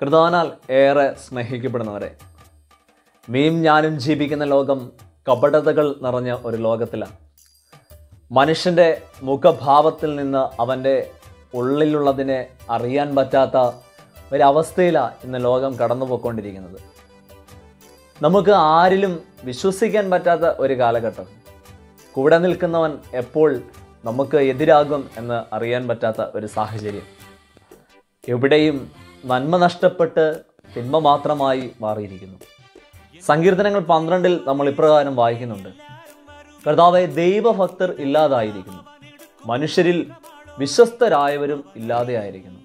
കൃതാനാൽ ഏറെ സ്നേഹിക്കപ്പെടുന്നവരെ നീയും ഞാനും ജീവിക്കുന്ന ലോകം കപടതകൾ നിറഞ്ഞ ഒരു ലോകത്തിലാണ് മനുഷ്യൻ്റെ മുഖഭാവത്തിൽ നിന്ന് അവൻ്റെ ഉള്ളിലുള്ളതിനെ അറിയാൻ പറ്റാത്ത ഒരവസ്ഥയിലാണ് ഇന്ന് ലോകം കടന്നു പോയിക്കൊണ്ടിരിക്കുന്നത് നമുക്ക് ആരിലും വിശ്വസിക്കാൻ പറ്റാത്ത ഒരു കാലഘട്ടം കൂടെ നിൽക്കുന്നവൻ എപ്പോൾ നമുക്ക് എതിരാകും എന്ന് അറിയാൻ പറ്റാത്ത ഒരു സാഹചര്യം എവിടെയും നന്മ നഷ്ടപ്പെട്ട് തിന്മ മാത്രമായി മാറിയിരിക്കുന്നു സങ്കീർത്തനങ്ങൾ പന്ത്രണ്ടിൽ നമ്മൾ ഇപ്രകാരം വായിക്കുന്നുണ്ട് കർത്താവെ ദൈവഭക്തർ ഇല്ലാതായിരിക്കുന്നു മനുഷ്യരിൽ വിശ്വസ്തരായവരും ഇല്ലാതെയായിരിക്കുന്നു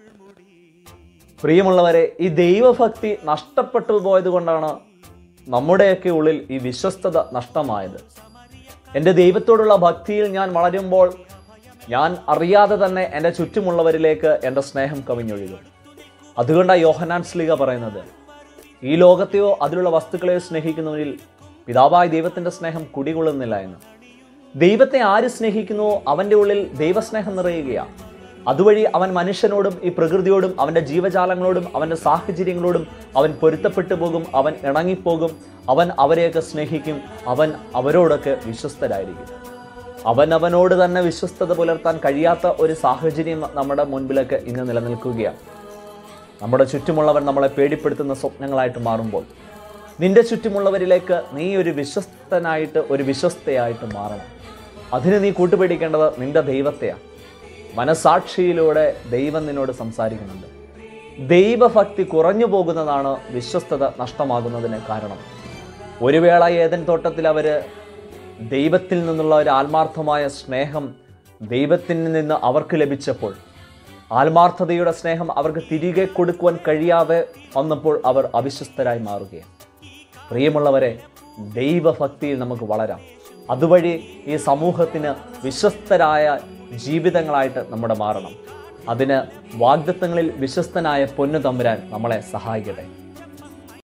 പ്രിയമുള്ളവരെ ഈ ദൈവഭക്തി നഷ്ടപ്പെട്ടു പോയത് കൊണ്ടാണ് നമ്മുടെയൊക്കെ ഉള്ളിൽ ഈ വിശ്വസ്തത നഷ്ടമായത് എൻ്റെ ദൈവത്തോടുള്ള ഭക്തിയിൽ ഞാൻ വളരുമ്പോൾ ഞാൻ അറിയാതെ തന്നെ എൻ്റെ ചുറ്റുമുള്ളവരിലേക്ക് എൻ്റെ സ്നേഹം കവിഞ്ഞൊഴുകും അതുകൊണ്ടാണ് യോഹനാൻ സ്ലിക പറയുന്നത് ഈ ലോകത്തെയോ അതിലുള്ള വസ്തുക്കളെയോ സ്നേഹിക്കുന്നവരിൽ പിതാവായ ദൈവത്തിൻ്റെ സ്നേഹം കുടികൊള്ളുന്നില്ല എന്ന് ദൈവത്തെ ആര് സ്നേഹിക്കുന്നുവോ അവൻ്റെ ഉള്ളിൽ ദൈവസ്നേഹം നിറയുകയാണ് അതുവഴി അവൻ മനുഷ്യനോടും ഈ പ്രകൃതിയോടും അവൻ്റെ ജീവജാലങ്ങളോടും അവൻ്റെ സാഹചര്യങ്ങളോടും അവൻ പൊരുത്തപ്പെട്ടു പോകും അവൻ ഇണങ്ങിപ്പോകും അവൻ അവരെയൊക്കെ സ്നേഹിക്കും അവൻ അവരോടൊക്കെ വിശ്വസ്തരായിരിക്കും അവൻ അവനോട് തന്നെ വിശ്വസ്തത പുലർത്താൻ കഴിയാത്ത ഒരു സാഹചര്യം നമ്മുടെ മുൻപിലൊക്കെ ഇന്ന് നിലനിൽക്കുകയാണ് നമ്മുടെ ചുറ്റുമുള്ളവർ നമ്മളെ പേടിപ്പെടുത്തുന്ന സ്വപ്നങ്ങളായിട്ട് മാറുമ്പോൾ നിന്റെ ചുറ്റുമുള്ളവരിലേക്ക് നീ ഒരു വിശ്വസ്തനായിട്ട് ഒരു വിശ്വസ്തയായിട്ട് മാറണം അതിന് നീ കൂട്ടുപിടിക്കേണ്ടത് നിന്റെ ദൈവത്തെയാണ് മനസാക്ഷിയിലൂടെ ദൈവം നിന്നോട് സംസാരിക്കുന്നുണ്ട് ദൈവഭക്തി കുറഞ്ഞു പോകുന്നതാണ് വിശ്വസ്തത നഷ്ടമാകുന്നതിന് കാരണം ഒരു വേള ഏതൻ തോട്ടത്തിൽ അവർ ദൈവത്തിൽ നിന്നുള്ള ഒരു ആത്മാർത്ഥമായ സ്നേഹം ദൈവത്തിൽ നിന്ന് അവർക്ക് ലഭിച്ചപ്പോൾ ആത്മാർത്ഥതയുടെ സ്നേഹം അവർക്ക് തിരികെ കൊടുക്കുവാൻ കഴിയാതെ വന്നപ്പോൾ അവർ അവിശ്വസ്തരായി മാറുകയാണ് പ്രിയമുള്ളവരെ ദൈവഭക്തിയിൽ നമുക്ക് വളരാം അതുവഴി ഈ സമൂഹത്തിന് വിശ്വസ്തരായ ജീവിതങ്ങളായിട്ട് നമ്മുടെ മാറണം അതിന് വാഗ്ദത്തങ്ങളിൽ വിശ്വസ്തനായ പൊന്നു തമ്പുരാൻ നമ്മളെ സഹായിക്കട്ടെ